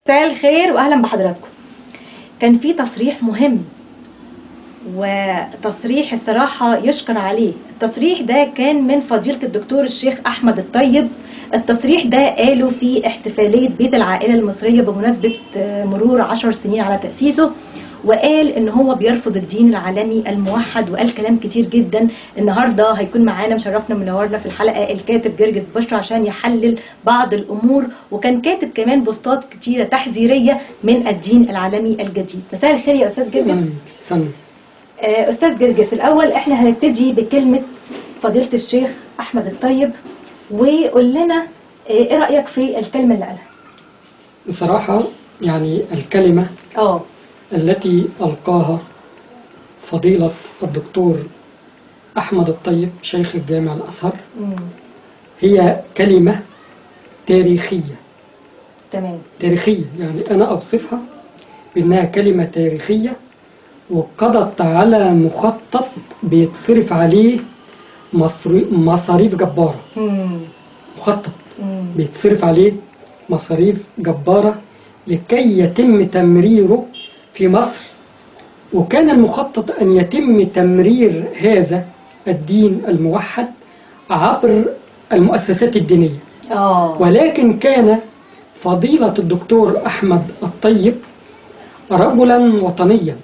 مساء الخير واهلا بحضراتكم كان في تصريح مهم وتصريح الصراحة يشكر عليه التصريح ده كان من فضيلة الدكتور الشيخ أحمد الطيب التصريح ده قاله في احتفالية بيت العائلة المصرية بمناسبة مرور عشر سنين على تأسيسه وقال ان هو بيرفض الدين العالمي الموحد وقال كلام كتير جدا النهارده هيكون معانا مشرفنا منورنا في الحلقه الكاتب جرجس بشرى عشان يحلل بعض الامور وكان كاتب كمان بوستات كتيره تحذيريه من الدين العالمي الجديد مساء الخير يا استاذ جرجس سنة آه، استاذ جرجس الاول احنا هنبتدي بكلمه فضيله الشيخ احمد الطيب وقول لنا آه، ايه رايك في الكلمه اللي قالها بصراحة يعني الكلمة اه التي ألقاها فضيلة الدكتور أحمد الطيب شيخ الجامع الأزهر مم، هي كلمة تاريخية تمام تاريخية يعني أنا أوصفها بأنها كلمة تاريخية وقضت على مخطط بيتصرف عليه مصري- مصاريف جبارة مم، مخطط مم، بيتصرف عليه مصاريف جبارة لكي يتم تمريره في مصر وكان المخطط أن يتم تمرير هذا الدين الموحد عبر المؤسسات الدينية اه ولكن كان فضيلة الدكتور أحمد الطيب رجلا وطنيا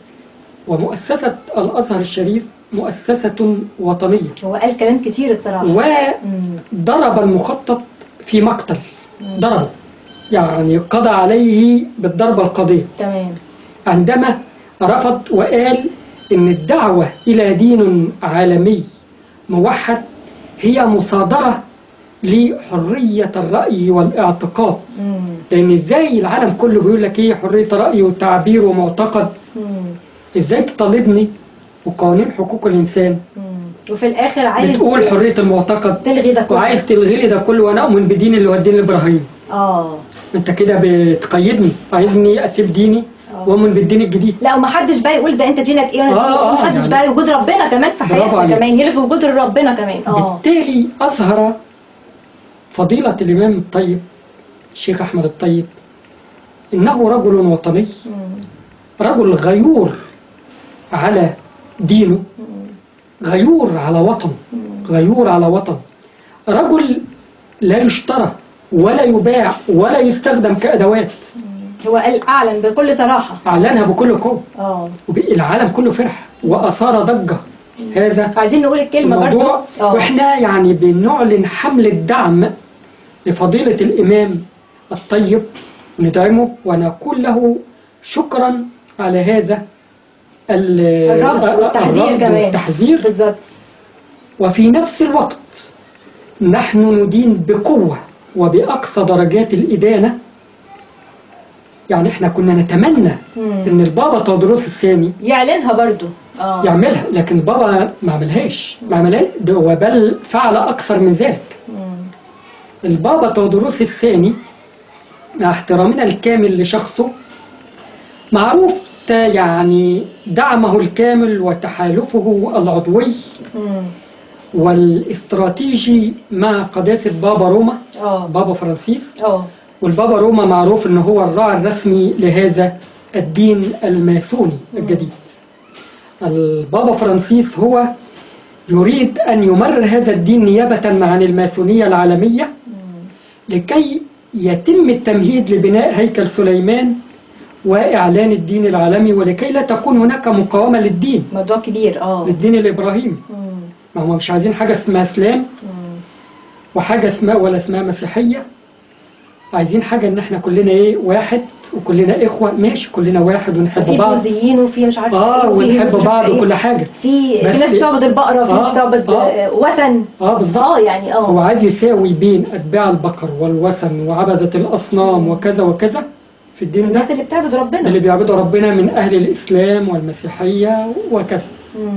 ومؤسسة الأزهر الشريف مؤسسة وطنية هو قال كلام كتير الصراحه و مم، ضرب المخطط في مقتل ضربه يعني قضى عليه بالضربة القاضية تمام عندما رفض وقال إن الدعوة إلى دين عالمي موحد هي مصادرة لحرية الرأي والاعتقاد مم، لأن إزاي العالم كله بيقول لك إيه حرية رأي وتعبير ومعتقد مم، إزاي تطالبني وقوانين حقوق الإنسان مم. وفي الاخر عايز بتقول حرية المعتقد تلغي ده كله وعايز تلغي لي ده كله وانا اؤمن بدين اللي هو الدين الابراهيمي اه انت كده بتقيدني عايزني اسيب ديني آه. واؤمن بالدين الجديد لا ومحدش بقى يقول ده انت دينك ايه وانا آه، ديني ايه آه، ومحدش يعني- بقى وجود ربنا كمان في برافو حياتنا عليك. كمان يلغي وجود ربنا كمان اه بالتالي اظهر فضيلة الامام الطيب الشيخ احمد الطيب انه رجل وطني مم، رجل غيور على دينه غيور على وطنه غيور على وطنه رجل لا يشترى ولا يباع ولا يستخدم كادوات هو قال اعلن بكل صراحه اعلنها بكل قوه اه العالم كله فرح واثار ضجه هذا فعايزين نقول الكلمه برضو الموضوع اه واحنا يعني بنعلن حمله دعم لفضيله الامام الطيب ندعمه ونقول له شكرا على هذا ال- الرفض والتحذير الرفض كمان والتحذير بالظبط وفي نفس الوقت نحن ندين بقوة وبأقصى درجات الإدانة يعني احنا كنا نتمنى مم. ان البابا تودروس الثاني يعلنها برضو اه يعملها لكن البابا ما عملهاش ما عملهاش ده هو بل فعل أكثر من ذلك مم. البابا تودروس الثاني مع احترامنا الكامل لشخصه معروف تا- يعني دعمه الكامل وتحالفه العضوي مم. والاستراتيجي مع قداسة بابا روما اه بابا فرانسيس اه والبابا روما معروف ان هو الراعي الرسمي لهذا الدين الماسوني الجديد البابا فرانسيس هو يريد ان يمرر هذا الدين نيابة عن الماسونية العالمية لكي يتم التمهيد لبناء هيكل سليمان واعلان الدين العالمي ولكي لا تكون هناك مقاومة للدين موضوع كبير اه للدين الابراهيمي مم. ما هم مش عايزين حاجة اسمها اسلام مم. وحاجة اسمها ولا اسمها مسيحية عايزين حاجة ان احنا كلنا ايه واحد وكلنا اخوة ماشي كلنا واحد ونحب في بعض بوذيين وفي مش عارفه اه ايه وفي ونحب مش بعض عارفة إيه. وكل حاجة في في بس- ناس بتعبد البقره في ناس آه، بتعبد آه. آه، وثن اه بالظبط اه يعني هو اه عايز يساوي بين اتباع البقر والوثن وعبدة الاصنام وكذا وكذا في الدين ده الناس اللي بتعبد ربنا اللي بيعبدوا ربنا من اهل الاسلام والمسيحية وكذا مم.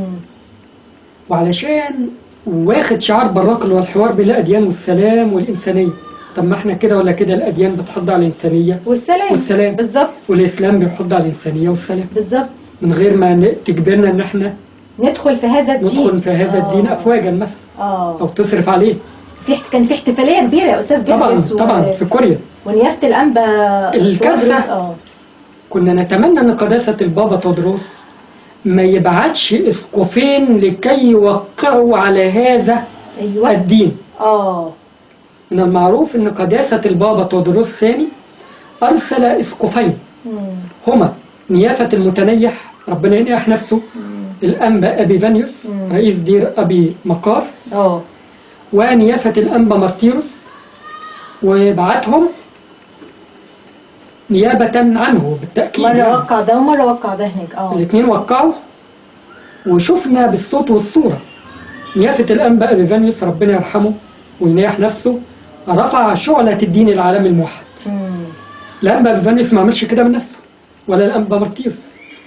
وعلشان واخد شعار براق اللي هو الحوار بين الاديان والسلام والانسانية طب ما احنا كده ولا كده الاديان بتحض على الانسانية والسلام والسلام. بالظبط والإسلام بيحض على الإنسانية والسلام بالظبط من غير ما ن- تجبرنا إن إحنا ندخل في هذا الدين ندخل في هذا الدين آه. أفواجا مثلا اه أو تصرف عليه في احت- كان في احتفاليه كبيره يا استاذ طبعا جرجس و- طبعا في كوريا ونيافه الانبا الكارثة. تودروس، اه كنا نتمنى ان قداسه البابا تودروس ما يبعتش اسقفين لكي يوقعوا على هذا ايوه الدين اه من المعروف ان قداسه البابا تودروس الثاني ارسل اسقفين مم. هما نيافه المتنيح ربنا ينيح نفسه الانبا ابي فانيوس مم. رئيس دير ابي مقار اه ونيافه الانبا مارتيروس وبعتهم نيابه عنه بالتاكيد مره يعني. وقع ده ومره وقع ده هناك اه الاثنين وقعوا وشفنا بالصوت والصورة نيافة الأنبا أبي فانيوس ربنا يرحمه وينيح نفسه رفع شعلة الدين العالمي الموحد مم. الأنبا أبي فانيوس ما عملش كده من نفسه ولا الأنبا مارتيروس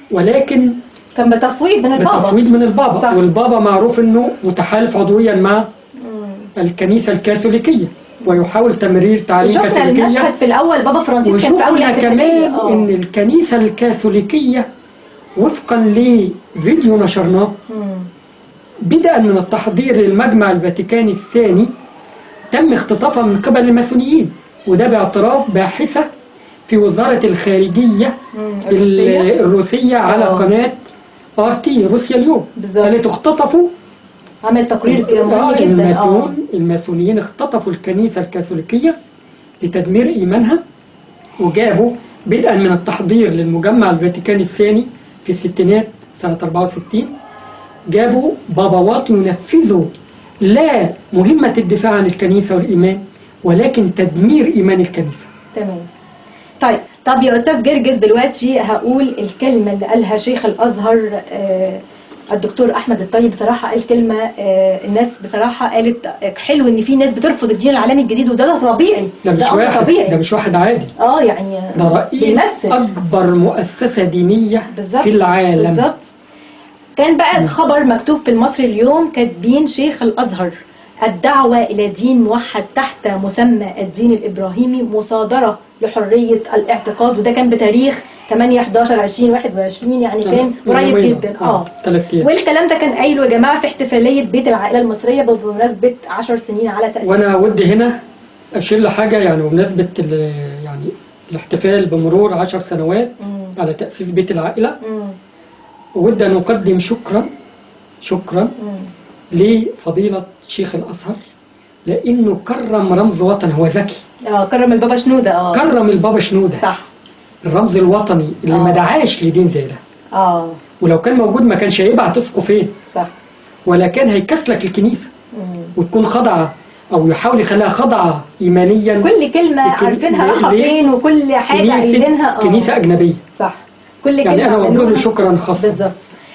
ولكن كان بتفويض من البابا بتفويض من البابا صح. والبابا معروف أنه متحالف عضويا مع مم. الكنيسة الكاثوليكية ويحاول تمرير تعليم وشفنا كاثوليكية المشهد في الاول بابا فرانسيس كان في اول وشفنا احتفالية. كمان آه. ان الكنيسه الكاثوليكيه وفقا لفيديو نشرناه مم. بدءا من التحضير للمجمع الفاتيكاني الثاني تم اختطافها من قبل الماسونيين وده باعتراف باحثه في وزاره الخارجيه مم. الروسية؟ ال- الروسيه على آه. قناه ار تي روسيا اليوم بالظبط. قالت اختطفوا عمل تقرير آه، مهم جدا اه الماسون الماسونيين اختطفوا الكنيسة الكاثوليكية لتدمير إيمانها وجابوا بدءا من التحضير للمجمع الفاتيكاني الثاني في الستينات سنة 64 جابوا باباوات ينفذوا لا مهمة الدفاع عن الكنيسة والإيمان ولكن تدمير إيمان الكنيسة تمام طيب طب يا استاذ جرجس دلوقتي هقول الكلمه اللي قالها شيخ الازهر آه الدكتور احمد الطيب بصراحه قال كلمه آه الناس بصراحه قالت حلو ان في ناس بترفض الدين العالمي الجديد وده ده طبيعي ده مش أمر واحد طبيعي ده مش واحد عادي اه يعني ده رئيس بيمثل أكبر مؤسسة دينية بالظبط في العالم بالظبط كان بقى الخبر مكتوب في المصري اليوم كاتبين شيخ الازهر الدعوة إلى دين موحد تحت مسمى الدين الإبراهيمي مصادرة لحرية الاعتقاد وده كان بتاريخ 8 11 20 21 يعني كان قريب يومين. جدا اه ثلاث أيام والكلام ده كان قايله يا جماعة في احتفالية بيت العائلة المصرية بمناسبة 10 سنين على تأسيس وانا ودي هنا اشير لحاجه يعني بمناسبه ال- يعني الاحتفال بمرور عشر سنوات مم. على تاسيس بيت العائله مم. ودي ان اقدم شكرا شكرا مم. لفضيله شيخ الازهر لانه كرم رمز وطني هو ذكي اه كرم البابا شنودة اه كرم البابا شنوده صح الرمز الوطني اللي آه. ما دعاش لدين زي ده اه ولو كان موجود ما كانش هيبعت اسقفين صح ولا كان هيكسلك الكنيسه مم. وتكون خاضعه او يحاول يخليها خاضعه ايمانيا كل كلمة لكن- عارفينها ليه- رايحة ليه؟ فين وكل حاجة كنيسه قايلينها اه كنيسه اجنبيه صح كل يعني كلمة انا اوجه له عملوها. شكرا خاصا بالظبط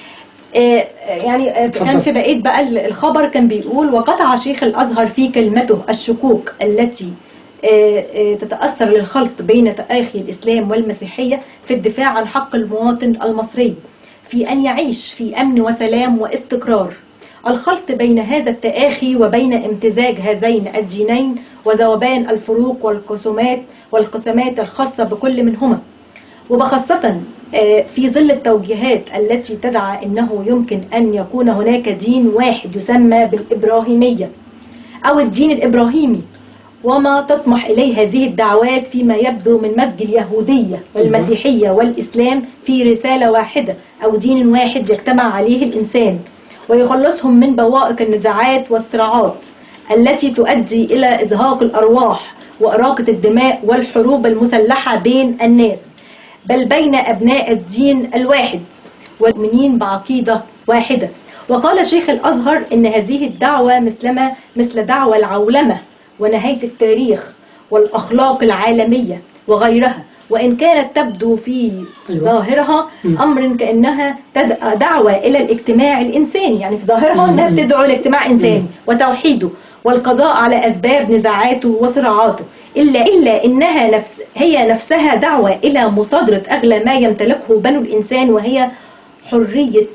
آه، يعني آه، كان اتفضل. في بقيه بقى الخبر كان بيقول وقطع شيخ الازهر في كلمته الشكوك التي آه، آه، تتاثر للخلط بين تآخي الاسلام والمسيحيه في الدفاع عن حق المواطن المصري في ان يعيش في امن وسلام واستقرار الخلط بين هذا التآخي وبين امتزاج هذين الدينين وذوبان الفروق والقسمات والقسمات الخاصة بكل منهما وبخاصة آه، في ظل التوجيهات التي تدعى أنه يمكن أن يكون هناك دين واحد يسمى بالإبراهيمية أو الدين الإبراهيمي وما تطمح إليه هذه الدعوات فيما يبدو من مزج اليهودية والمسيحية والإسلام في رسالة واحدة أو دين واحد يجتمع عليه الإنسان ويخلصهم من بوائق النزاعات والصراعات التي تؤدي إلى إزهاق الأرواح وإراقة الدماء والحروب المسلحة بين الناس بل بين أبناء الدين الواحد والمؤمنين بعقيدة واحدة وقال شيخ الأزهر إن هذه الدعوة مثلما مثل دعوة العولمة ونهاية التاريخ والأخلاق العالمية وغيرها وإن كانت تبدو في أيوة. ظاهرها مم. أمر كأنها تد- دعوة إلى الاجتماع الإنساني يعني في ظاهرها مم. أنها بتدعو لاجتماع إنساني مم. وتوحيده والقضاء على أسباب نزاعاته وصراعاته إلا إلا إنها نفس هي نفسها دعوة إلى مصادرة أغلى ما يمتلكه بنو الإنسان وهي حرية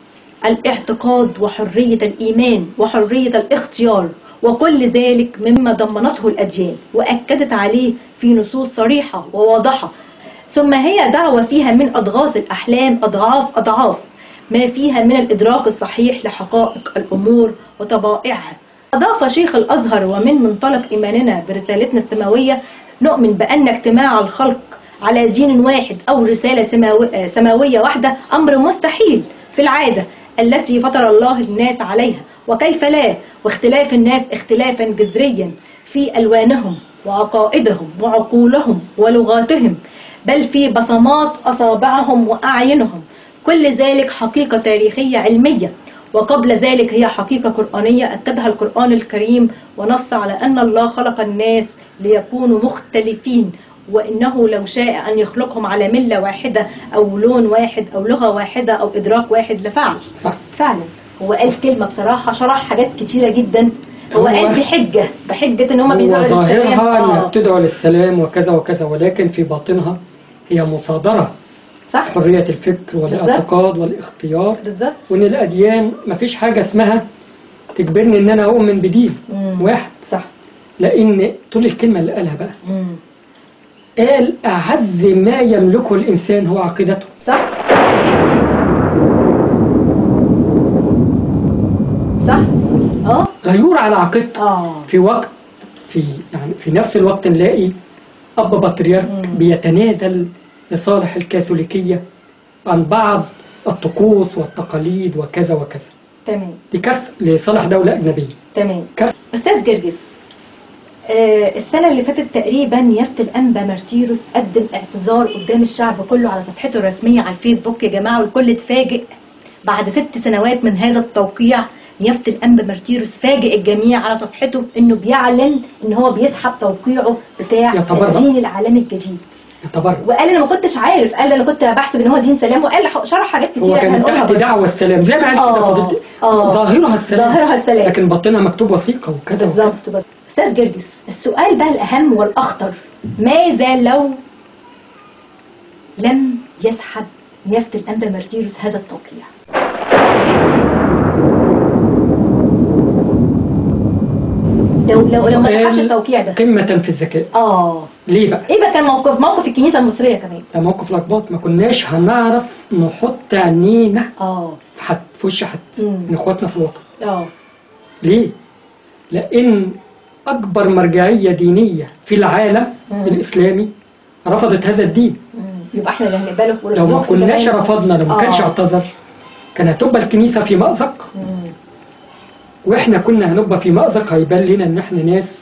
الاعتقاد وحرية الإيمان وحرية الاختيار وكل ذلك مما ضمنته الأديان وأكدت عليه في نصوص صريحة وواضحة ثم هي دعوة فيها من أضغاث الأحلام أضعاف أضعاف ما فيها من الإدراك الصحيح لحقائق الأمور وطبائعها أضاف شيخ الأزهر ومن منطلق إيماننا برسالتنا السماوية نؤمن بأن اجتماع الخلق على دين واحد أو رسالة سماوي- سماوية واحدة أمر مستحيل في العادة التي فطر الله الناس عليها وكيف لا واختلاف الناس اختلافا جذريا في ألوانهم وعقائدهم وعقولهم ولغاتهم بل في بصمات أصابعهم وأعينهم كل ذلك حقيقة تاريخية علمية وقبل ذلك هي حقيقة قرآنية أكدها القرآن الكريم ونص على أن الله خلق الناس ليكونوا مختلفين وإنه لو شاء أن يخلقهم على ملة واحدة أو لون واحد أو لغة واحدة أو إدراك واحد لفعل صح فعلا هو قال كلمة بصراحة شرح حاجات كتيرة جدا هو هو- قال بحجة بحجة إن هما هو بيدعوا للسلام ظاهرها انها آه. بتدعو للسلام وكذا وكذا ولكن في باطنها هي مصادرة صح حرية الفكر والاعتقاد والاختيار بالظبط وان الاديان مفيش حاجة اسمها تجبرني ان انا اؤمن بدين مم. واحد صح لان طول الكلمة اللي قالها بقى مم. قال اعز ما يملكه الانسان هو عقيدته صح صح اه غيور على عقيدته اه في وقت في يعني في نفس الوقت نلاقي اب بطريرك مم. بيتنازل لصالح الكاثوليكية عن بعض الطقوس والتقاليد وكذا وكذا تمام دي كارثة لصالح دولة أجنبية تمام كارثة استاذ جرجس آه السنه اللي فاتت تقريبا يافت الانبا مارتيروس قدم اعتذار قدام الشعب كله على صفحته الرسميه على الفيسبوك يا جماعه والكل اتفاجئ بعد ست سنوات من هذا التوقيع يافت الانبا مارتيروس فاجئ الجميع على صفحته انه بيعلن ان هو بيسحب توقيعه بتاع يتبرع. الدين العالمي الجديد يتبرع وقال انا ما كنتش عارف قال انا كنت بحسب ان هو دين سلام وقال ح- شرح حاجات كتير هو كان هنقولها تحت برضه. دعوة السلام زي ما قال كده آه، فضلت آه. ظاهرها السلام ظاهرها السلام. لكن باطنها مكتوب وثيقة وكذا وكذا بالظبط بس استاذ جرجس السؤال بقى الاهم والاخطر ماذا لو لم يسحب يافت الانبا مارتيروس هذا التوقيع لو لو لو ما سؤال سحبش التوقيع ده قمة في الذكاء اه ليه بقى؟ ايه بقى كان موقف موقف الكنيسه المصريه كمان ده موقف لخبط ما كناش هنعرف نحط عينينا اه في حد في وش حد مم. من اخواتنا في الوطن اه ليه؟ لأن أكبر مرجعية دينية في العالم مم. الإسلامي رفضت هذا الدين مم. يبقى احنا اللي هنقبله لو ما والأرثوذكس كناش كمان. رفضنا لو ما آه. كانش اعتذر كان هتبقى الكنيسة في مأزق مم. واحنا كنا هنبقى في مأزق هيبان لنا ان احنا ناس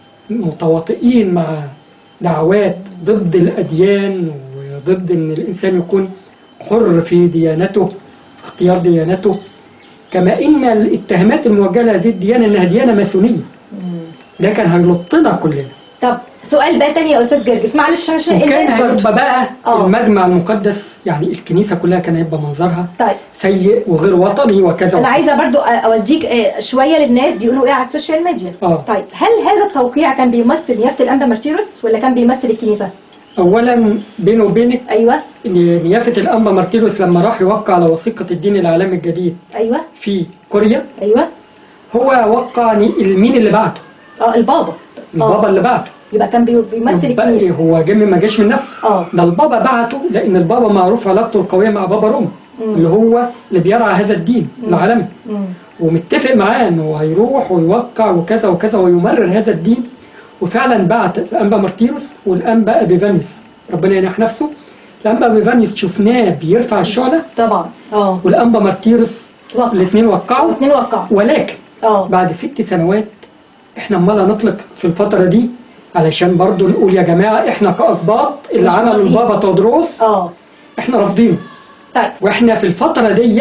متواطئين مع دعوات ضد الأديان وضد ان الإنسان يكون حر في ديانته في اختيار ديانته كما ان الاتهامات الموجهة لهذه الديانة انها ديانة ماسونية مم. ده كان هيلطنا كلنا طب سؤال بقى تاني يا استاذ جرجس معلش عشان وكان الناس برضه. هيبقى بقى آه. المجمع المقدس يعني الكنيسة كلها كان هيبقى منظرها طيب سيء وغير وطني وكذا انا وكذا. عايزه برضو اوديك آه، شويه للناس بيقولوا ايه على السوشيال ميديا آه. طيب هل هذا التوقيع كان بيمثل يافت الانبا مارتيروس ولا كان بيمثل الكنيسه اولا بينه وبينك ايوه نيافة الأنبا مارتيروس لما راح يوقع على وثيقة الدين العالمي الجديد ايوه في كوريا ايوه هو وقع ني- مين اللي بعته؟ اه البابا البابا اه اللي بعته يبقى كان بي- بيمثل يبقى الكنيسه هو جاي ما جاش من نفسه اه ده البابا بعته لأن البابا معروف علاقته القوية مع بابا روما مم. اللي هو اللي بيرعى هذا الدين العالمي مم. ومتفق معاه انه هيروح ويوقع وكذا وكذا ويمرر هذا الدين وفعلا بعت الانبا مارتيروس والانبا ابيفانيوس ربنا ينح نفسه الانبا ابيفانيوس شفناه بيرفع الشعله طبعا اه والانبا مارتيروس وقع الاثنين وقعوا واثنين وقعوا ولكن اه بعد ست سنوات احنا امال نطلق في الفتره دي علشان برضو نقول يا جماعه احنا كاقباط اللي مش عملوا موافقين. البابا تودروس اه احنا رافضينه طيب واحنا في الفترة دي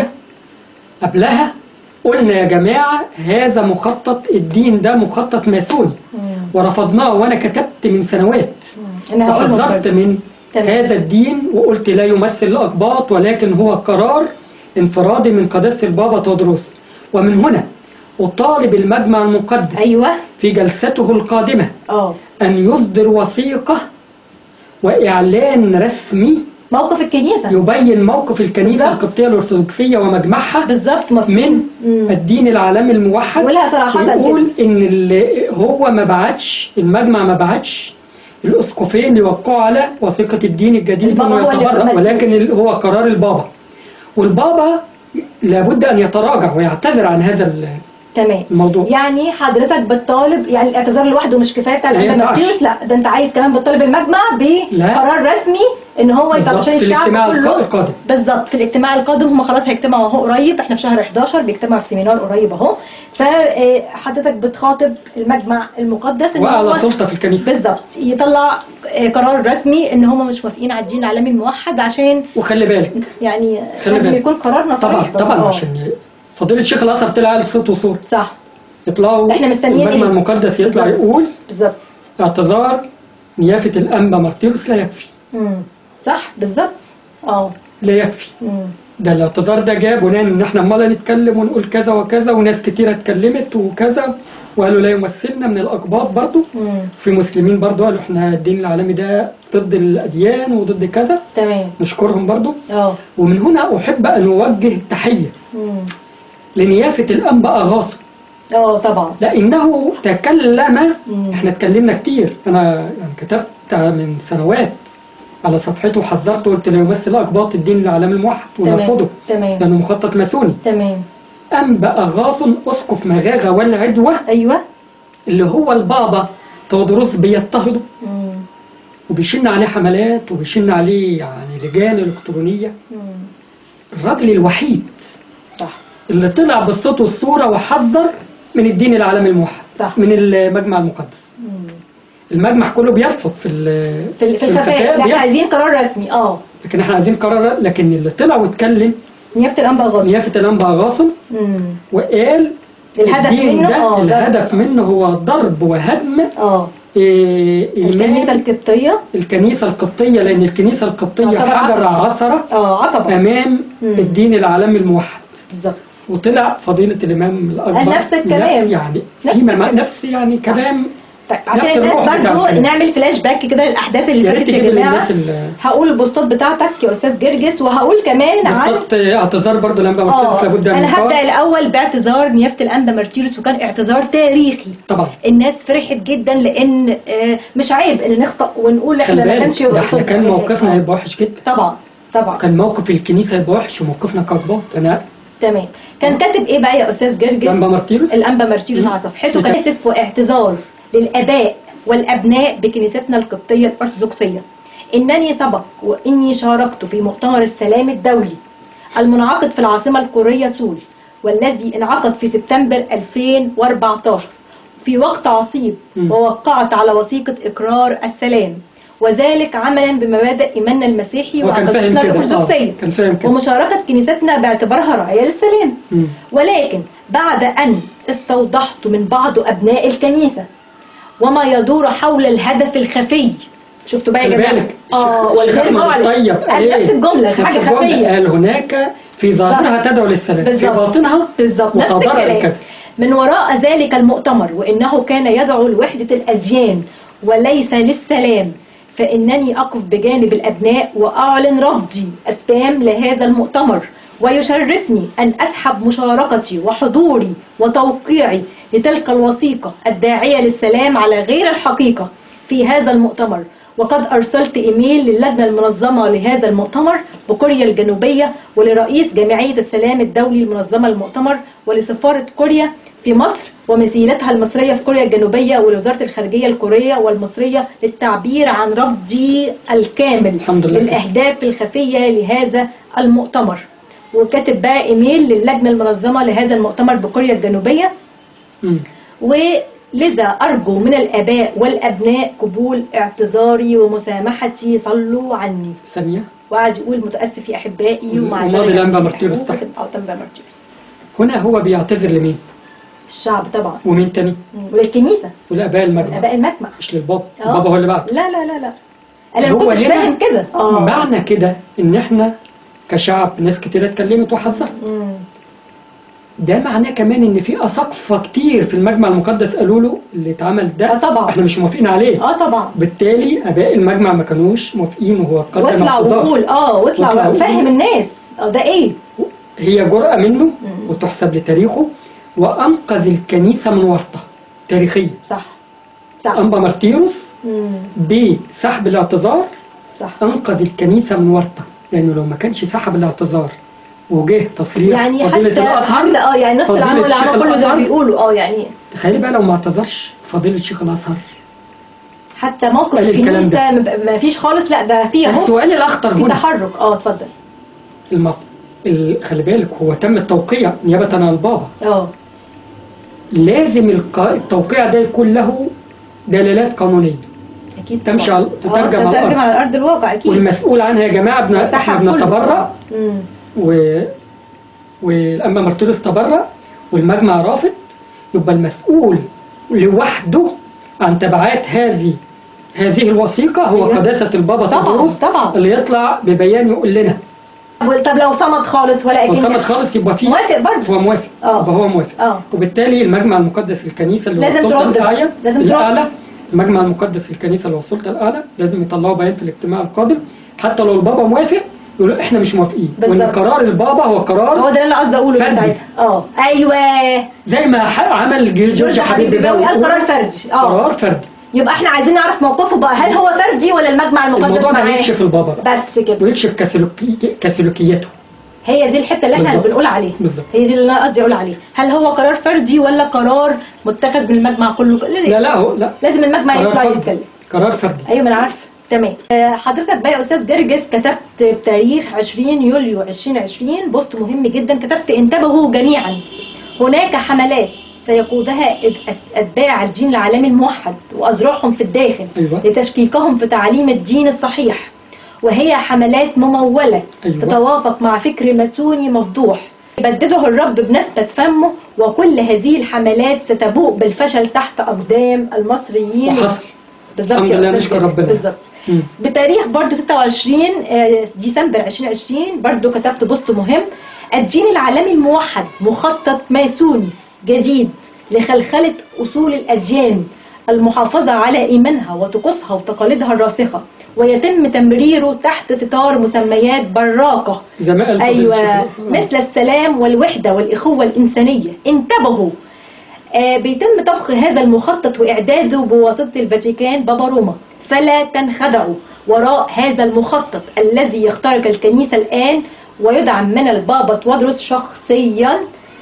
قبلها قلنا يا جماعة هذا مخطط الدين ده مخطط ماسوني مم. ورفضناه وانا كتبت من سنوات مم. انا هقولهم وحذرت برضو. من تمام. هذا الدين وقلت لا يمثل الأقباط ولكن هو قرار انفرادي من قداسة البابا تودروس ومن هنا أطالب المجمع المقدس ايوه في جلسته القادمة اه أن يصدر وثيقة وإعلان رسمي موقف الكنيسه يبين موقف الكنيسة بالظبط. القبطية الأرثوذكسية ومجمعها بالظبط مظبوط من مم. الدين العالمي الموحد ولها صراحة يقول ان اللي هو ما بعتش المجمع ما بعتش الاسقفين يوقعوا على وثيقه الدين الجديد البابا انه هو اللي يتبرع مسؤول. ولكن ال- هو قرار البابا والبابا لابد ان يتراجع ويعتذر عن هذا ال- تمام الموضوع يعني حضرتك بتطالب يعني الاعتذار لوحده مش كفايه بتاع ما الانبا ينفعش. ماتيوس لا ده انت عايز كمان بتطالب المجمع لا. بقرار رسمي ان هو يطلع بالظبط، عشان في الشعب الاجتماع كله القادم. بالظبط في الاجتماع القادم هم خلاص هيجتمعوا اهو قريب احنا في شهر 11 بيجتمعوا في سيمينار قريب اهو فحضرتك بتخاطب المجمع المقدس ان واعلى هو سلطه في الكنيسه بالظبط يطلع آه، قرار رسمي ان هم مش موافقين على الدين العالمي الموحد عشان وخلي بالك يعني خلي لازم بالك. يكون قرارنا طبعا صريح طبعا آه. عشان ي- فضيله الشيخ الازهر طلع على صوت وصوره صح يطلعوا احنا مستنيين المجمع إيه؟ المقدس يطلع بالظبط. يقول بالظبط اعتذار نيافه الانبا مارتيروس لا يكفي مم. صح بالظبط اه لا يكفي مم. ده الاعتذار ده جاب بناء ان احنا امال نتكلم ونقول كذا وكذا وناس كتيره اتكلمت وكذا وقالوا لا يمثلنا من الاقباط برضو مم. في مسلمين برضو قالوا احنا الدين العالمي ده ضد الاديان وضد كذا تمام نشكرهم برضو اه ومن هنا احب ان اوجه التحيه مم. لنيافه الانبا اغاصه اه طبعا لانه تكلم مم. احنا اتكلمنا كتير انا يعني كتبت من سنوات على صفحته وحذرته قلت لا يمثل اقباط الدين العالمي الموحد ونرفضه تمام لانه مخطط ماسوني تمام انبا اغاص اسقف مغاغه والعدوه ايوه اللي هو البابا تودروس بيضطهده مم. وبيشن عليه حملات وبيشن عليه يعني لجان الكترونيه مم. الراجل الوحيد صح اللي طلع بالصوت والصوره وحذر من الدين العالمي الموحد صح. من المجمع المقدس مم. المجمع كله بيرفض في ال- في في الخفاء لا احنا بيرفض. عايزين قرار رسمي اه لكن احنا عايزين قرار لكن اللي طلع واتكلم نيافه الانبا غاصب نيافه الانبا غاصم مم. وقال الهدف الدين منه ده اه الهدف منه هو ضرب وهدم اه إيه، الكنيسه إيمان القبطيه الكنيسة القبطية لأن الكنيسة القبطية آه، طبعاً. حجر عصرة اه عقبه أمام مم. الدين العالمي الموحد بالظبط وطلع فضيلة الإمام الأكبر قال نفس الكلام. نفس يعني نفس في مما- الكلام. نفس يعني كلام طيب نفس عشان الناس الروح بتاع برضو الكلام. نعمل فلاش باك كده للاحداث اللي يا ريت فاتت يا تجيب جماعه للناس ال- هقول البوستات بتاعتك يا استاذ جرجس وهقول كمان عن بالظبط اعتذار برضه لما مرتبط اه لابد أن انا هبدا يقال. الاول باعتذار نيافه الانبا مارتيروس وكان اعتذار تاريخي طبعا الناس فرحت جدا لان آه، مش عيب ان نخطا ونقول خلي احنا ما كانش بالك ده احنا يقصد- كان موقفنا آه. هيبقى وحش جدا طبعا طبعا كان موقف الكنيسة هيبقى وحش وموقفنا كأقباط أنا تمام كان كاتب ايه بقى يا استاذ جرجس لما مرتيروس الانبا مارتيروس مم. على صفحته كتاب. كان اسف واعتذار للاباء والابناء بكنيستنا القبطيه الارثوذكسيه انني سبق واني شاركت في مؤتمر السلام الدولي المنعقد في العاصمه الكوريه سول والذي انعقد في سبتمبر 2014 في وقت عصيب مم. ووقعت على وثيقه اقرار السلام وذلك عملا بمبادئ ايماننا المسيحي هو كان فاهم وعقيدتنا كده آه، الارثوذكسيه كان فاهم كده ومشاركة كنيستنا باعتبارها راعية للسلام مم. ولكن بعد أن استوضحت من بعض أبناء الكنيسة وما يدور حول الهدف الخفي شفتوا بقى يا خلي جماعة بالك اه الشيخ والغير أحمد معلن الطيب قال إيه؟ نفس الجملة نفس حاجة الجملة. خفية قال هناك في ظاهرها تدعو للسلام في بالظبط. باطنها بالظبط نفس مصادرة الكلام للكذب من وراء ذلك المؤتمر وإنه كان يدعو لوحدة الأديان وليس للسلام فإنني أقف بجانب الأبناء وأعلن رفضي التام لهذا المؤتمر ويشرفني أن أسحب مشاركتي وحضوري وتوقيعي لتلك الوثيقة الداعية للسلام على غير الحقيقة في هذا المؤتمر وقد أرسلت إيميل للجنة المنظمة لهذا المؤتمر بكوريا الجنوبية ولرئيس جمعية السلام الدولي المنظمة للمؤتمر ولسفارة كوريا في مصر ومثيلتها المصرية في كوريا الجنوبية ولوزارة الخارجية الكورية والمصرية للتعبير عن رفضي الكامل الحمد لله. للأهداف الخفية لهذا المؤتمر وكاتب بقى إيميل للجنة المنظمة لهذا المؤتمر بكوريا الجنوبية مم. ولذا أرجو من الآباء والأبناء قبول اعتذاري ومسامحتي صلوا عني ثانية وقعد يقول متأسف يا أحبائي ومع وماضي ذلك الأنبا مرتيروس تحت. اه تنبا مرتيروس هنا هو بيعتذر لمين الشعب طبعا ومين تاني وللكنيسة والآباء المجمع آباء المجمع مش للبابا آه. البابا هو اللي بعد لا لا لا لا أنا ما هو كنتش هنا فاهم كده اه معنى كده ان احنا كشعب ناس كتير اتكلمت وحذرت مم. ده معناه كمان ان في اساقفه كتير في المجمع المقدس قالوا له اللي اتعمل ده آه طبعا. احنا مش موافقين عليه اه طبعا بالتالي اباء المجمع ما كانوش موافقين وهو قدم واطلع اعتذار. وقول اه واطلع واطلع وقول. وفهم الناس اه ده ايه هي جرأة منه وتحسب لتاريخه وأنقذ الكنيسة من ورطة تاريخية صح صح أنبا مارتيروس مم. بسحب الاعتذار صح أنقذ الكنيسة من ورطة لأنه لو ما كانش سحب الاعتذار وجه تصريح يعني فضيلة حتى الازهر حتى اه يعني نفس فضيلة العمل اللي الشيخ عمل كله زي ما الأزهر. بيقولوا اه يعني تخيلي بقى لو ما اعتذرش فضيلة الشيخ الازهر حتى موقف قال الكلام الكنيسه ما- ما فيش خالص لا ده في اهو السؤال الاخطر في هنا تحرك اه اتفضل المف... ال- خلي بالك هو تم التوقيع نيابة عن البابا اه لازم الق... التوقيع ده يكون له دلالات قانونية اكيد تمشي طبعاً. على- تترجم آه، على تترجم الأرض. على ارض الواقع اكيد والمسؤول عنها يا جماعة ابن احنا سحب كله. بنتبرع مم. و... والأما مرتولس تبرع والمجمع رافض يبقى المسؤول لوحده عن تبعات هذه هذه الوثيقة هو أيوة. قداسة البابا طبعاً، تدرس طبعاً. اللي يطلع ببيان يقول لنا طب طب لو صمد خالص ولا لو أكن- صمت خالص يبقى فيه موافق برضه هو موافق آه. يبقى هو موافق اه وبالتالي المجمع المقدس الكنيسة اللي هو لازم السلطة ترد. الأعلى لازم الأعلى ترد. المجمع المقدس الكنيسة اللي هو السلطة الأعلى لازم يطلعوا بيان في الاجتماع القادم حتى لو البابا موافق يقولوا احنا مش موافقين وان بالظبط. قرار البابا هو قرار هو ده اللي انا قصدي اقوله فردي. ساعتها اه ايوه زي ما ح- عمل جورج جورج حبيبي باوي قال باوي قرار فردي اه قرار فردي يبقى احنا عايزين نعرف موقفه بقى هل هو فردي ولا المجمع المقدس الموضوع ده معاه يكشف البابا بقى بس كده ويكشف كسلوكي... كسلوكيته هي دي الحته اللي احنا بالظبط. بنقول عليها بالظبط. هي دي اللي انا قصدي اقول عليه هل هو قرار فردي ولا قرار متخذ من المجمع كله لازم, لا لا هو لا لازم المجمع قرار يطلع فردي يتكلم قرار فردي ايوه ما انا عارفه تمام آه، حضرتك بقى يا استاذ جرجس كتبت بتاريخ 20 يوليو 2020 بوست مهم جدا كتبت انتبهوا جميعا هناك حملات سيقودها أت- اتباع الدين العالمي الموحد واذرعهم في الداخل أيوة. لتشكيكهم في تعاليم الدين الصحيح وهي حملات مموله أيوة. تتوافق مع فكر ماسوني مفضوح يبدده الرب بنسبة فمه وكل هذه الحملات ستبوء بالفشل تحت أقدام المصريين وحصل بالظبط الحمد يا لله أستاذ نشكر جرجس، ربنا. بالظبط مم. بتاريخ برضو 26 آه، ديسمبر 2020 برضو كتبت بوست مهم الدين العالمي الموحد مخطط ماسوني جديد لخلخلة أصول الأديان المحافظة على إيمانها وطقوسها وتقاليدها الراسخة ويتم تمريره تحت ستار مسميات براقة زي ما قال فضيلة أيوة الشيخ الأزهر. مثل السلام والوحدة والإخوة الإنسانية انتبهوا آه، بيتم طبخ هذا المخطط وإعداده بواسطة الفاتيكان بابا روما فلا تنخدعوا وراء هذا المخطط الذي يخترق الكنيسة الآن ويدعم من البابا تودروس شخصيا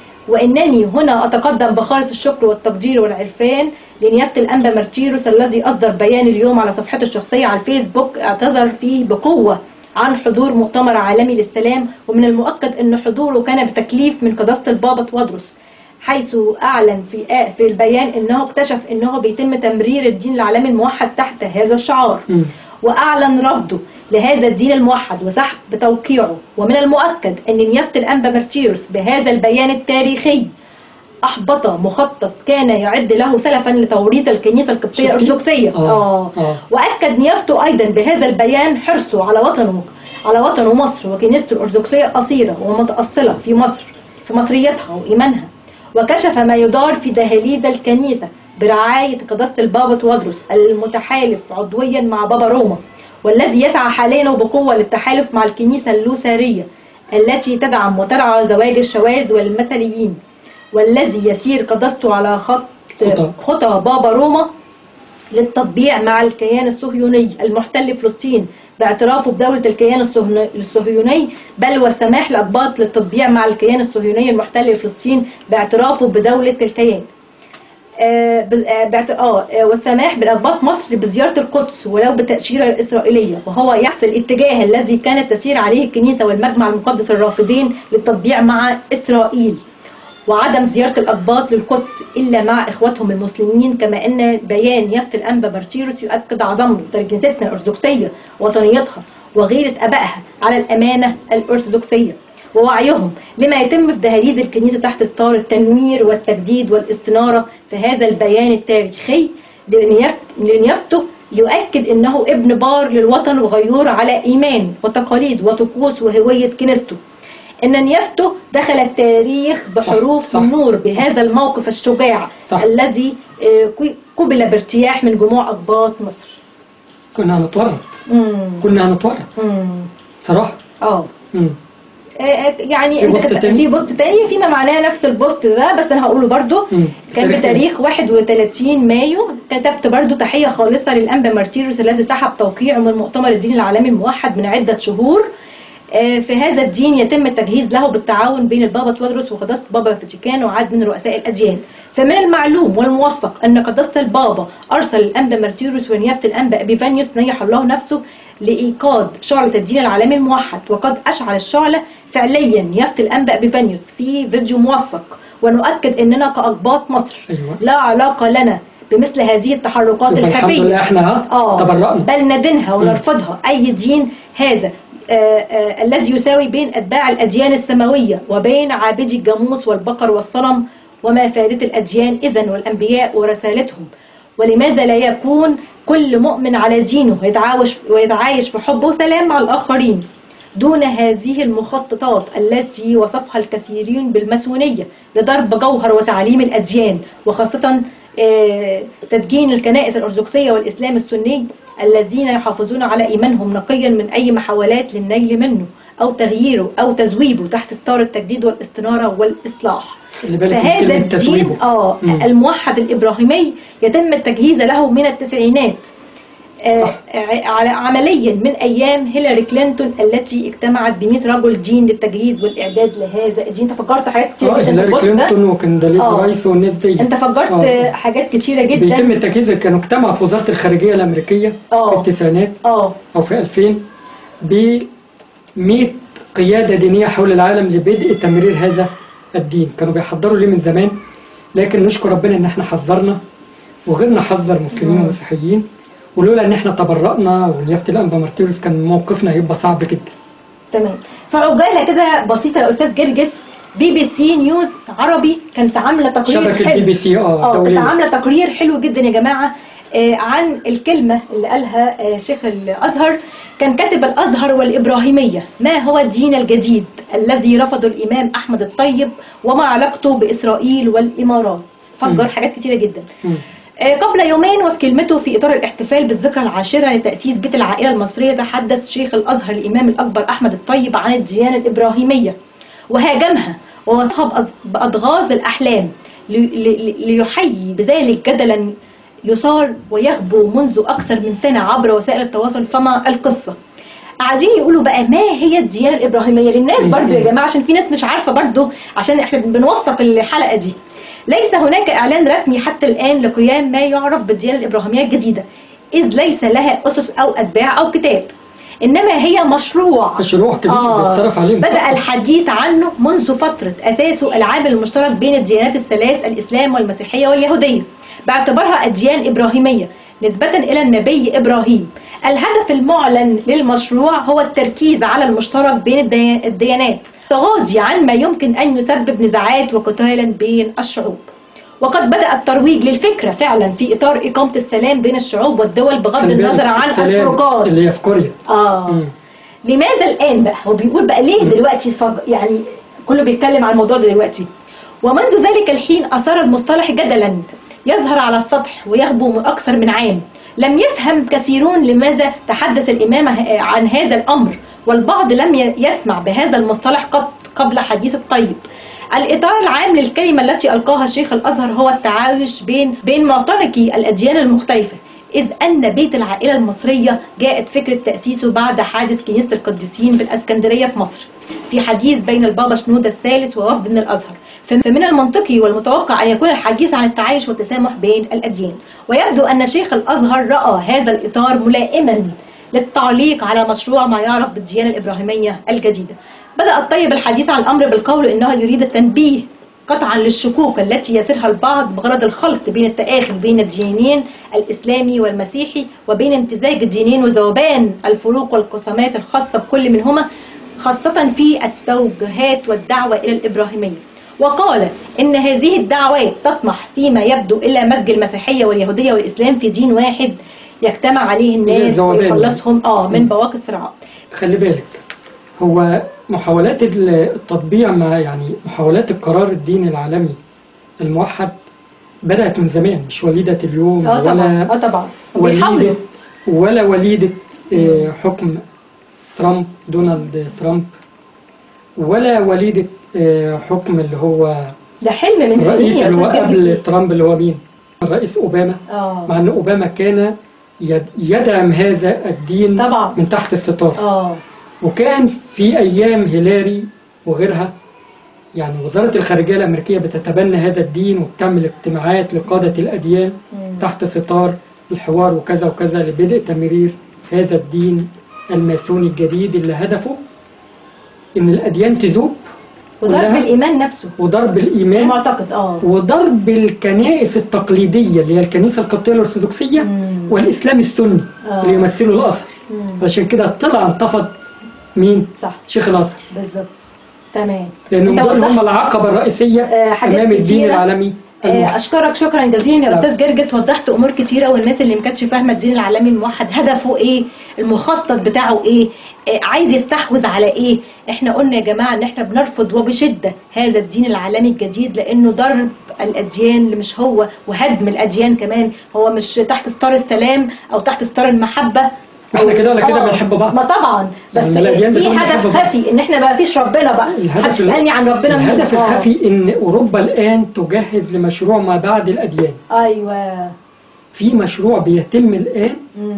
وإنني هنا أتقدم بخالص الشكر والتقدير والعرفان لنيافة الأنبا مارتيروس الذي أصدر بيان اليوم على صفحته الشخصية على الفيسبوك اعتذر فيه بقوة عن حضور مؤتمر عالمي للسلام ومن المؤكد أن حضوره كان بتكليف من قداسة البابا تودروس حيث أعلن في في البيان أنه اكتشف أنه بيتم تمرير الدين العالمي الموحد تحت هذا الشعار مم. وأعلن رفضه لهذا الدين الموحد وسحب توقيعه ومن المؤكد أن نيافة الأنبا مرتيروس بهذا البيان التاريخي أحبط مخطط كان يعد له سلفا لتوريط الكنيسة القبطية شفتي؟ الأرثوذكسية آه. آه. وأكد نيافته أيضا بهذا البيان حرصه على وطنه على وطنه مصر وكنيسته الأرثوذكسية الأصيلة ومتأصلة في مصر في مصريتها وإيمانها وكشف ما يدار في دهاليز الكنيسة برعاية قداسة البابا تودروس المتحالف عضويا مع بابا روما والذي يسعى حاليا وبقوة للتحالف مع الكنيسة اللوثرية التي تدعم وترعى زواج الشواذ والمثليين والذي يسير قداسته على خط خطى. خطى بابا روما للتطبيع مع الكيان الصهيوني المحتل فلسطين باعترافه بدولة الكيان الصهن- الصهيوني بل والسماح لأقباط للتطبيع مع الكيان الصهيوني المحتل فلسطين باعترافه بدولة الكيان آه ب- آه باعت- آه آه، والسماح بالأقباط مصر بزيارة القدس ولو بالتأشيرة الإسرائيلية وهو يعكس الاتجاه الذي كانت تسير عليه الكنيسة والمجمع المقدس الرافضين للتطبيع مع إسرائيل وعدم زيارة الأقباط للقدس إلا مع إخواتهم المسلمين كما أن بيان يافت الأنبا بارتيروس يؤكد عظمة كنيستنا الأرثوذكسية وطنيتها وغيرة أبائها على الأمانة الأرثوذكسية ووعيهم لما يتم في دهاليز الكنيسة تحت ستار التنوير والتجديد والاستنارة في هذا البيان التاريخي لنيافت- لنيافته يؤكد أنه ابن بار للوطن وغيور على إيمان وتقاليد وطقوس وهوية كنيسته ان نيافته دخل التاريخ بحروف صح. من نور بهذا الموقف الشجاع صح. الذي آه، كي- قبل بارتياح من جموع اقباط مصر كنا هنتورط مم. كنا هنتورط مم. صراحة اه مم. آه، آه، يعني في انت بوست كت- تاني؟ في بوست تاني فيما معناه نفس البوست ده بس انا هقوله برضو مم. كان تاريخ بتاريخ 31 مايو كتبت برضو تحية خالصة للأنبا مارتيروس الذي سحب توقيعه من مؤتمر الدين العالمي الموحد من عدة شهور آه، في هذا الدين يتم التجهيز له بالتعاون بين البابا توادرس وقداسة بابا الفاتيكان وعدد من رؤساء الأديان فمن المعلوم والموثق أن قداسة البابا أرسل الأنبا مارتيروس ونيافة الأنبا أبيفانيوس نيح الله نفسه لإيقاد شعلة الدين العالمي الموحد وقد أشعل الشعلة فعليا نيافة الأنبا أبيفانيوس في فيديو موثق ونؤكد أننا كأقباط مصر أيوة. لا علاقة لنا بمثل هذه التحركات يبقى الحمد الخفية لله احنا ها آه تبرأنا بل ندينها ونرفضها أي دين هذا آه آه الذي يساوي بين أتباع الأديان السماوية وبين عابدي الجاموس والبقر والصنم وما فائدة الأديان إذن والأنبياء ورسالتهم ولماذا لا يكون كل مؤمن على دينه ويتعايش ويتعايش في حب وسلام مع الآخرين دون هذه المخططات التي وصفها الكثيرين بالماسونية لضرب جوهر وتعليم الأديان وخاصة آه، تدجين الكنائس الأرثوذكسية والإسلام السني الذين يحافظون على إيمانهم نقيا من أي محاولات للنيل منه أو تغييره أو تذويبه تحت ستار التجديد والاستنارة والإصلاح خلي بالك من فهذا كلمة الدين تسويبه. اه مم. الموحد الإبراهيمي يتم التجهيز له من التسعينات آه، صح. ع- على- عمليا من ايام هيلاري كلينتون التي اجتمعت ب 100 رجل دين للتجهيز والاعداد لهذا الدين انت فجرت حاجات كتير اه جدا في هيلاري البوست ده كلينتون وكنداليزا آه. رايس والناس دي انت فجرت آه. آه، حاجات كتيره جدا بيتم التجهيز كانوا اجتمعوا في وزارة الخارجية الأمريكية في آه. التسعينات اه أو في 2000 ب 100 قيادة دينية حول العالم لبدء تمرير هذا الدين كانوا بيحضروا ليه من زمان لكن نشكر ربنا إن احنا حذرنا وغيرنا حذر مسلمين مم. ومسيحيين ولولا إن احنا تبرأنا ونيافة الأنبا مارتيروس كان موقفنا هيبقى صعب جدا تمام فعجاله كده بسيطه يا استاذ جرجس بي بي سي نيوز عربي كانت عامله تقرير شبكة حلو بي بي سي اه اه كانت دولية عامله تقرير حلو جدا يا جماعه آه، عن الكلمه اللي قالها آه، شيخ الازهر كان كاتب الازهر والابراهيميه ما هو الدين الجديد الذي رفضه الامام احمد الطيب وما علاقته باسرائيل والامارات فجر مم. حاجات كتيره جدا مم. آه، قبل يومين وفي كلمته في اطار الاحتفال بالذكرى العاشره لتاسيس بيت العائله المصريه تحدث شيخ الازهر الامام الاكبر احمد الطيب عن الديانه الابراهيميه وهاجمها ووصفها بأض- باضغاث الاحلام لي- لي- ليحيي بذلك جدلا يثار ويغبو منذ اكثر من سنه عبر وسائل التواصل فما القصه قاعدين يقولوا بقى ما هي الديانه الابراهيميه للناس برضو يا جماعه عشان في ناس مش عارفه برضو عشان احنا بنوثق الحلقه دي ليس هناك اعلان رسمي حتى الان لقيام ما يعرف بالديانه الابراهيميه الجديده اذ ليس لها اسس او اتباع او كتاب انما هي مشروع مشروع كبير بيتصرف عليه بدأ الحديث عنه منذ فترة أساسه العامل المشترك بين الديانات الثلاث الإسلام والمسيحية واليهودية باعتبارها أديان إبراهيمية نسبة إلى النبي إبراهيم الهدف المعلن للمشروع هو التركيز على المشترك بين الدي- الديانات تغاضي عن ما يمكن أن يسبب نزاعات وقتالا بين الشعوب وقد بدأ الترويج للفكرة فعلا في إطار إقامة السلام بين الشعوب والدول بغض خلي بالك النظر عن السلام الفروقات اللي هي في كوريا آه مم. لماذا الآن بقى هو بيقول بقى ليه دلوقتي فج... يعني كله بيتكلم عن الموضوع ده دلوقتي ومنذ ذلك الحين أثار المصطلح جدلا يظهر على السطح ويغبو أكثر من عام لم يفهم كثيرون لماذا تحدث الإمام ه- عن هذا الأمر والبعض لم ي- يسمع بهذا المصطلح قط قبل حديث الطيب الإطار العام للكلمة التي ألقاها شيخ الأزهر هو التعايش بين بين معتنقي الأديان المختلفة إذ أن بيت العائلة المصرية جاءت فكرة تأسيسه بعد حادث كنيسة القديسين بالأسكندرية في مصر في حديث بين البابا شنودة الثالث ووفد من الأزهر فمن المنطقي والمتوقع أن يكون الحديث عن التعايش والتسامح بين الأديان ويبدو أن شيخ الأزهر رأى هذا الإطار ملائما للتعليق على مشروع ما يعرف بالديانة الإبراهيمية الجديدة بدأ الطيب الحديث عن الأمر بالقول إنه يريد التنبيه قطعا للشكوك التي يسيرها البعض بغرض الخلط بين التآخي بين الدينين الإسلامي والمسيحي وبين امتزاج الدينين وذوبان الفروق والقسمات الخاصة بكل منهما خاصة في التوجهات والدعوة إلى الإبراهيمية وقال إن هذه الدعوات تطمح فيما يبدو إلى مزج المسيحية واليهودية والإسلام في دين واحد يجتمع عليه الناس ذوبان. ويخلصهم آه من بواقي الصراعات خلي بالك هو محاولات التطبيع مع يعني محاولات القرار الديني العالمي الموحد بدأت من زمان مش وليدة اليوم اه طبعا ولا اه طبعا وليدة بيحاولوا ولا وليدة آه، حكم ترامب دونالد ترامب ولا وليدة آه، حكم اللي هو ده حلم من سنين الرئيس يا اللي هو أستاذ قبل جرجس. ترامب اللي هو مين؟ الرئيس أوباما اه مع أن أوباما كان يد- يدعم هذا الدين طبعا. من تحت الستار اه وكان في أيام هيلاري وغيرها يعني وزارة الخارجية الأمريكية بتتبنى هذا الدين وبتعمل اجتماعات لقادة الأديان تحت ستار الحوار وكذا وكذا لبدء تمرير هذا الدين الماسوني الجديد اللي هدفه إن الأديان تذوب وضرب كلها الايمان نفسه وضرب الإيمان المعتقد اه وضرب الكنائس التقليدية اللي هي الكنيسة القبطية الأرثوذكسية مم. والإسلام السني آه. اللي يمثلوا الأثر مم. عشان كده طلع انتفض مين؟ صح شيخ الأزهر بالظبط تمام لأنهم أنت دول وضحت- هم العقبة الرئيسية آه، حاجات أمام الدين كتيرة. العالمي آه، الموحد. اشكرك شكرا جزيلا يا لا. استاذ جرجس وضحت امور كتيره والناس اللي ما كانتش فاهمه الدين العالمي الموحد هدفه ايه المخطط بتاعه ايه آه، عايز يستحوذ على ايه احنا قلنا يا جماعه ان احنا بنرفض وبشده هذا الدين العالمي الجديد لانه ضرب الاديان اللي مش هو وهدم الاديان كمان هو مش تحت ستار السلام او تحت ستار المحبه إحنا كده ولا كده آه، بنحب بعض. ما طبعا بس يعني الأديان في بتقول هدف بنحب بعض. خفي ان احنا ما فيش ربنا بقى محدش ال- يسالني عن ربنا من الهدف آه. الخفي ان اوروبا الان تجهز لمشروع ما بعد الاديان ايوه في مشروع بيتم الان مم.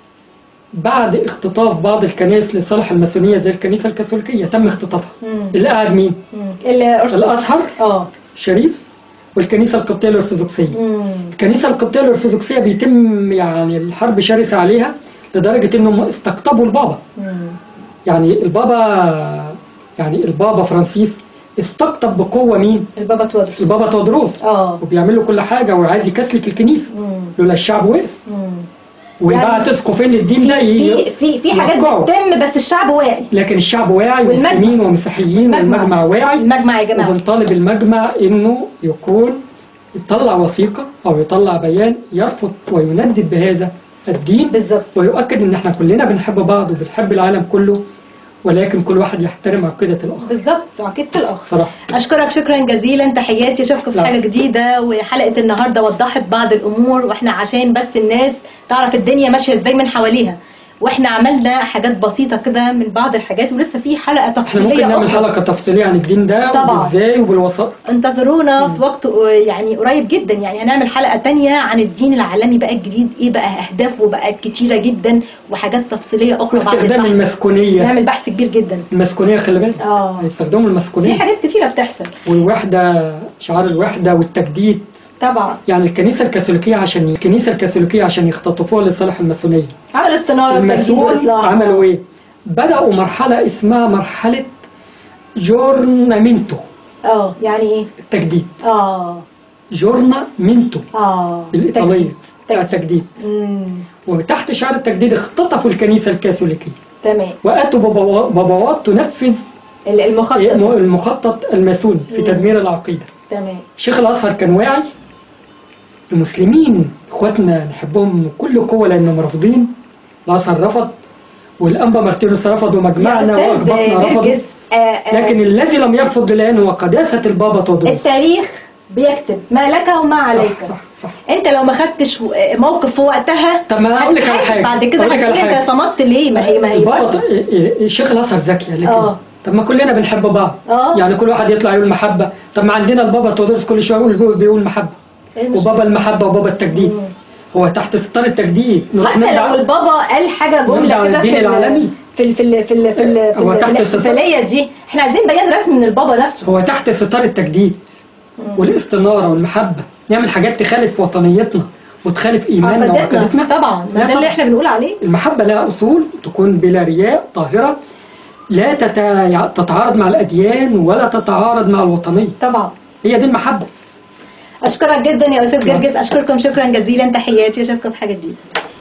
بعد اختطاف بعض الكنائس لصالح الماسونيه زي الكنيسه الكاثوليكيه تم اختطافها مم. اللي قاعد مين مم. الأرثوذكس. الازهر اه شريف والكنيسه القبطيه الارثوذكسيه مم. الكنيسه القبطيه الارثوذكسيه بيتم يعني الحرب شرسه عليها لدرجه انهم استقطبوا البابا مم. يعني البابا يعني البابا فرانسيس استقطب بقوه مين البابا تودرس البابا تودروس اه وبيعمل له كل حاجه وعايز يكسلك الكنيسه مم. لولا الشعب وقف مم. ويبعت يعني اسقفين الدين في ده في ي- في في حاجات يوقعوا. بتتم بس الشعب واعي لكن الشعب واعي والمجمع. ومسلمين ومسيحيين المجمع. والمجمع واعي المجمع يا جماعه وبنطالب المجمع انه يكون يطلع وثيقه او يطلع بيان يرفض ويندد بهذا الدين بالظبط ويؤكد ان احنا كلنا بنحب بعض وبنحب العالم كله ولكن كل واحد يحترم عقيده الاخر بالظبط عقيده الاخ صراحه اشكرك شكرا جزيلا تحياتي اشوفكم في لا. حاجه جديده وحلقه النهارده وضحت بعض الامور واحنا عشان بس الناس تعرف الدنيا ماشيه ازاي من حواليها واحنا عملنا حاجات بسيطه كده من بعض الحاجات ولسه في حلقه احنا ممكن تفصيليه نعمل اخرى حلقه تفصيليه عن الدين ده طبعاً. وازاي وبالوسائط انتظرونا في وقت يعني قريب جدا يعني هنعمل حلقه تانية عن الدين العالمي بقى الجديد ايه بقى اهدافه بقت كتيره جدا وحاجات تفصيليه اخرى بعد واستخدام البحث المسكونيه نعمل بحث كبير جدا المسكونيه خلي بالك اه هيستخدموا في المسكونيه حاجات كتيره بتحصل والوحده شعار الوحده والتجديد طبعا يعني الكنيسه الكاثوليكيه عشان الكنيسه الكاثوليكيه عشان يختطفوها لصالح الماسونيه عملوا استناره وتجديد المسؤول واصلاح عملوا ايه؟ بدأوا مرحلة اسمها مرحلة جورنامينتو اه يعني ايه التجديد اه جورنامينتو اه بالإيطالية تجديد. تجديد. التجديد امم وتحت شعار التجديد اختطفوا الكنيسة الكاثوليكية تمام وأتوا بابا- بابوات تنفذ ال- المخطط المخطط الماسوني في مم. تدمير العقيدة تمام شيخ الأزهر كان واعي المسلمين اخواتنا نحبهم بكل قوة لأنهم رافضين الأزهر رفض والأنبا مارتيروس رفض يا ومجمعنا استاذ وأخبطنا رفضوا جرجس آه آه لكن الذي لم يرفض الآن هو قداسة البابا تودروس التاريخ بيكتب ما لك وما عليك صح صح صح انت لو ما خدتش و- موقف في وقتها طب ما أقول لك على هتتحاسب حاجة بعد كده أقول لك على هتقول انت حاجة صمت ليه ما هي ما هي البابا برضه. ط- الشيخ الأزهر ذكي قال لك آه. إيه؟ طب ما كلنا بنحب بعض آه. يعني كل واحد يطلع يقول محبة طب ما عندنا البابا تودروس كل شوية يقول بيقول محبة إيه المشكلة؟ وبابا المحبة وبابا التجديد هو تحت ستار التجديد نروح حتى نرجع- لو البابا قال حاجه نرجع جمله كده للدين في ال- العالمي. في ال- في ال- في ال- في ال- في هو ال- تحت الاحتفاليه دي احنا عايزين بيان رسمي من البابا نفسه هو تحت ستار التجديد والاستنارة والمحبة نعمل حاجات تخالف وطنيتنا وتخالف إيماننا عقيدتنا وعقيدتنا طبعا لا ما ده اللي طبعاً. احنا بنقول عليه المحبة لها أصول تكون بلا رياء طاهرة لا تت- تتعارض مع الأديان ولا تتعارض مع الوطنية طبعا هي دي المحبة اشكرك جدا يا استاذ نعم. جرجس اشكركم شكرا جزيلا تحياتي اشوفكم في حاجه جديده